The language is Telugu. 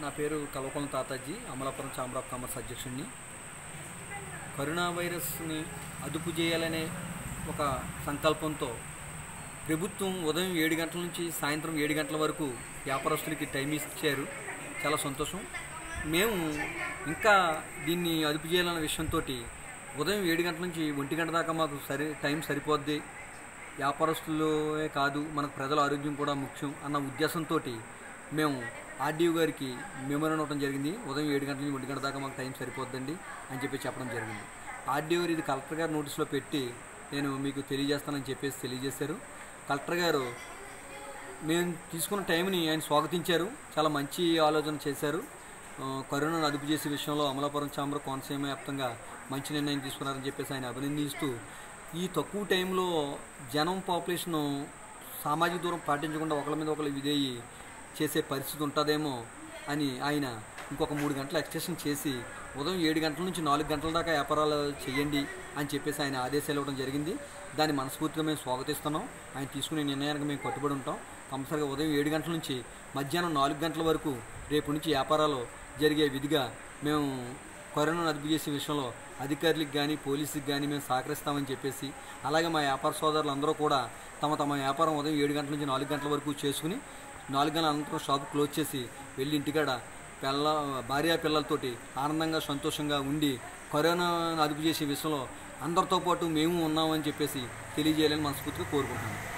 నా పేరు Kalvakonda Tataji Amalapuram chamber of commerce అధ్యక్షుడిని కరోనా వైరస్ని అదుపు చేయాలనే ఒక సంకల్పంతో ప్రభుత్వం ఉదయం ఏడు గంటల నుంచి సాయంత్రం ఏడు గంటల వరకు వ్యాపారస్తులకి టైం ఇచ్చారు చాలా సంతోషం మేము ఇంకా దీన్ని అదుపు చేయాలన్న విషయంతో ఉదయం ఏడు గంటల నుంచి ఒంటి గంట దాకా మాకు సరి టైం సరిపోద్ది వ్యాపారస్తులే కాదు మనకు ప్రజల ఆరోగ్యం కూడా ముఖ్యం అన్న ఉద్దేశంతో మేము ఆర్డీఓ గారికి మెమోరం ఇవ్వడం జరిగింది ఉదయం ఏడు గంటల నుంచి ఒంటి గంట దాకా మాకు టైం సరిపోద్దండి అని చెప్పి చెప్పడం జరిగింది ఆర్డీఓ గారు ఇది కలెక్టర్ గారు నోటీస్లో పెట్టి నేను మీకు తెలియజేస్తానని చెప్పేసి తెలియజేశారు కలెక్టర్ గారు మేము తీసుకున్న టైంని ఆయన స్వాగతించారు చాలా మంచి ఆలోచన చేశారు ఆ, కరోనాను అదుపు చేసే విషయంలో అమలాపురం ఛాంబర్ కోనసీమ వ్యాప్తంగా మంచి నిర్ణయం తీసుకున్నారని చెప్పేసి ఆయన అభినందిస్తూ ఈ తక్కువ టైంలో జనం పాపులేషన్ సామాజిక దూరం పాటించకుండా ఒకరి మీద ఒకరు విధేయి చేసే పరిస్థితి ఉంటుందేమో అని ఆయన ఇంకొక మూడు గంటలు ఎక్స్టెన్షన్ చేసి ఉదయం ఏడు గంటల నుంచి నాలుగు గంటల దాకా వ్యాపారాలు చేయండి అని చెప్పేసి ఆయన ఆదేశాలు ఇవ్వడం జరిగింది దాన్ని మనస్ఫూర్తిగా మేము స్వాగతిస్తున్నాం ఆయన తీసుకునే నిర్ణయానికి మేము కట్టుబడి ఉంటాం కంపల్సరిగా ఉదయం ఏడు గంటల నుంచి మధ్యాహ్నం నాలుగు గంటల వరకు రేపు నుంచి వ్యాపారాలు జరిగే విధిగా మేము కరోనాను అదుపు చేసే విషయంలో అధికారులకు కానీ పోలీసులకు కానీ మేము సహకరిస్తామని చెప్పేసి అలాగే మా వ్యాపార సోదరులు అందరూ కూడా తమ తమ వ్యాపారం ఉదయం ఏడు గంటల నుంచి నాలుగు గంటల వరకు చేసుకుని నాలుగు గంటల అనంతరం షాప్ క్లోజ్ చేసి వెళ్ళి ఇంటికాడ పిల్ల భార్య పిల్లలతోటి ఆనందంగా సంతోషంగా ఉండి కరోనాను అదుపు చేసే విషయంలో అందరితో పాటు మేము ఉన్నామని చెప్పేసి తెలియజేయాలని మనస్ఫూర్తిగా కోరుకుంటున్నాను